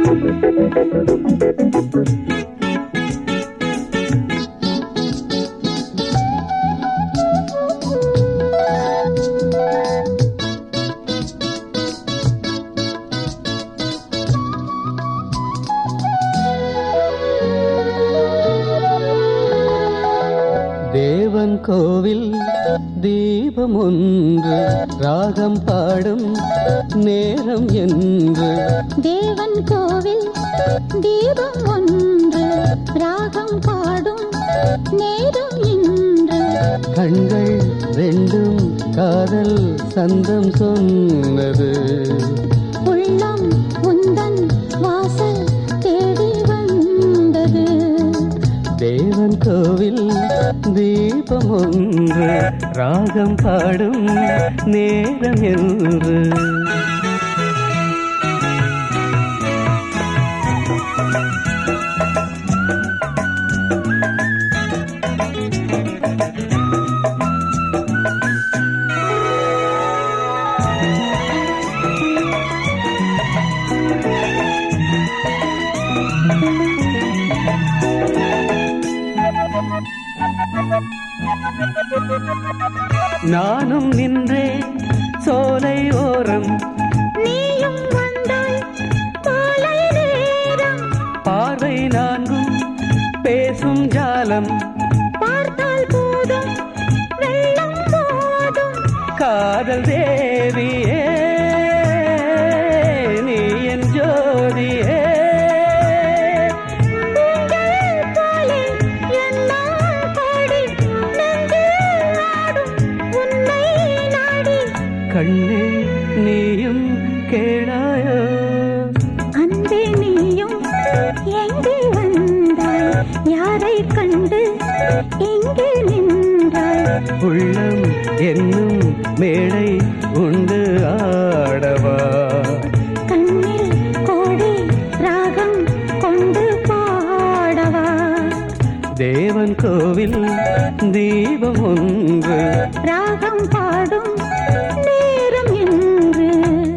தேவன் கோவில் தீபம் ஒன்று ராகம் பாடும் நேரம் என்று தேவன் கோவில் தீபம் ஒன்று ராகம் பாடும் நேரம் இன்று கண்கள் ரெண்டும் காதல் சந்தம் சொன்னது உள்ளம் உந்தன் வாசல் தேடி வந்தது தேவன் கோவில் தீபம் ஒன்று ராகம் பாடும் நேரம் என்று நானும் நின்றேன் சோலை ஓரம் நீயும் வந்தாய் மாலை நேரம் பார்வை நான்கும் பேசும் ஜாலம் பார்த்தால் போதும் வெள்ளம் போதும் காதல் தேவியே நீ என் ஜோதியே உங்கள் போலே எல்லாம் பாடி நெஞ்சில் ஆடும் உன்னை நாடி கண்ணே நீயும் கேளாயோ அன்பே நீயும் எங்கே வந்தாய் யாரை கண்டு எங்கே நின்றாய் உள்ளம் என்னும் மேடை உண்டு ஆடவா கண்ணில் கோடி ராகம் கொண்டு பாடவா தேவன் கோவில் தீபம் ஒன்று ராகம் பாடும் நேரம் என்று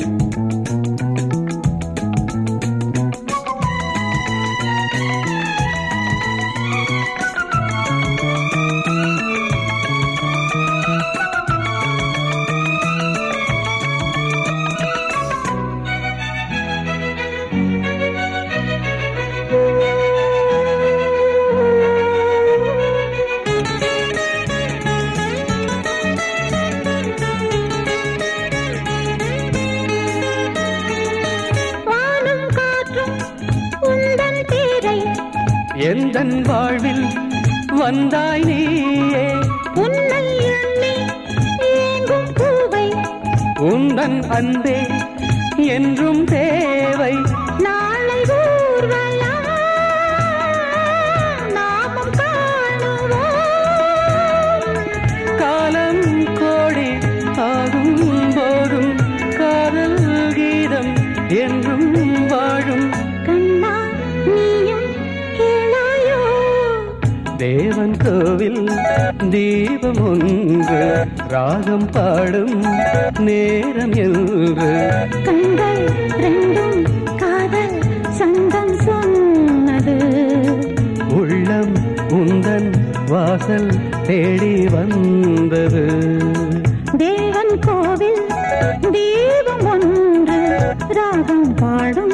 வானும் காற்றும் உந்தன் பேரை எந்தன் வாழ்வில் வந்தாய் நீயே உன்னை எண்ணி ஏங்கும் பூவை உந்தன் அன்பே என்றும் தேவை நாளை ஊர்வலம் நாமும் காணுவோம் காலம் கோடி ஆகும் போதும் காதல் கீதம் என்றும் வாழும் கண்ணா நீயும் கேளாயோ தேவன் கோவில் தீபம் ஒன்று ராகம் பாடும் நேரம் என்று கண்கள் ரெண்டும் காதல் சந்தம் சொன்னது உள்ளம் உந்தன் வாசல் தேடி வந்தது தேவன் கோவில் தீபம் ஒன்று ராகம் பாடும்